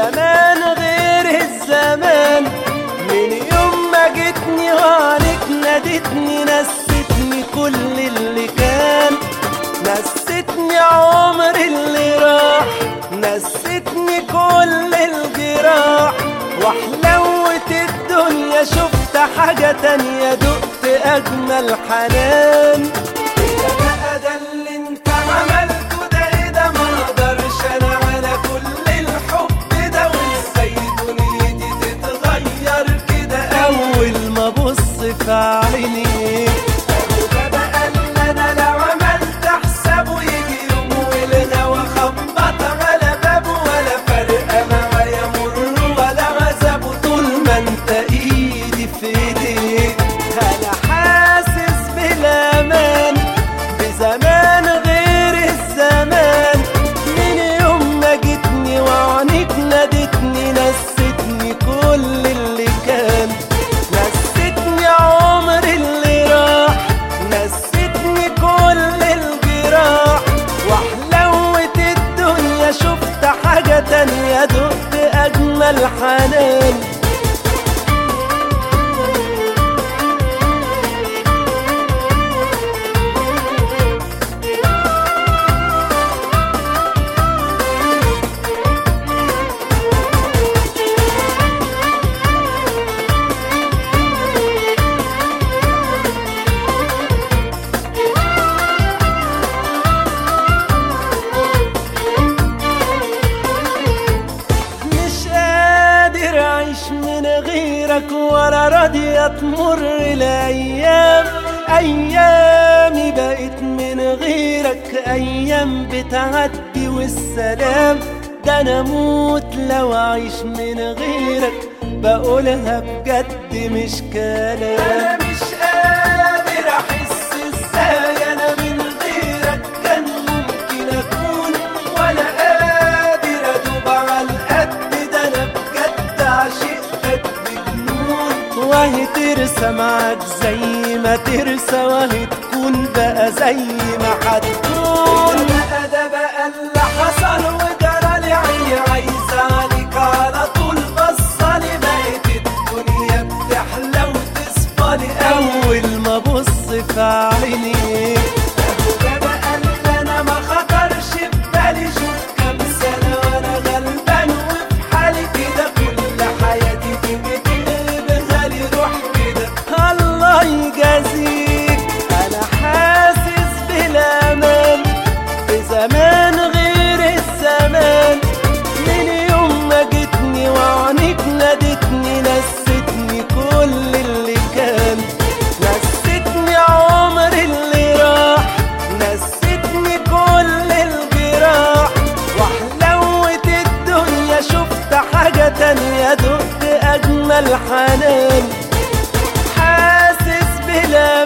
زمان غير الزمان من يوم ما جيتني وعنك نادتني نستني كل اللي كان نستني عمر اللي راح نستني كل الجراح وحلوة الدنيا شفت حاجة تانية دقت أجمل حنان إيه بقى ده اللي انت عملته ده ايه ده ما اقدرش انا على كل الحب ده وازاي دنيتي تتغير كده اول ما ابص في عينيك أهو ده بقى اللي انا لو عملت حسابه يجي يوم والهوا خبط على بابه ولا فارقه معايا مر ولا عذابه طول ما انت ايدي في ايديك انا حاسس بالامان بزمان غير الزمان من يوم ما جيتني وعنيك نادتني نستني كل اللي كان نستني عمر اللي راح نستني كل الجراح وحلوة الدنيا شفت حاجة تانية دقت أجمل حنان مش قادر اعيش من غيرك ولا راضية تمر الايام ايامي بقت من غيرك ايام بتعدي والسلام ده انا اموت لو اعيش من غيرك بقولها بجد مش كلام انا مش قادر احس ازاي انا من غيرك كان ممكن اكون ولا قادر ادوب على القد ده انا بجد عشقتك بجنون وهي ترسى معاك زي ما ترسى وهي تكون بقى زي ما هتكون بقى ده بقى اللي حصل وجرى لي عيني عايزة عليك على طول بصلي بقت الدنيا بتحلى وتصفى لي أول ما أبص في عينيك أهو ده بقى اللي أنا ما خطرش في بالي شوف كام سنة وأنا غلبان وفي حالي كده كل حياتي تيجي تقلبها لي روح كده الله يجازيك أنا حاسس بالأمان بزمان غير الزمان من يوم ما جيتني وعنيك نادتني نستني كل اللي كان نستني عمر اللي راح نستني كل الجراح وحلوة الدنيا شفت حاجة تانية دقت أجمل حنان حاسس بلا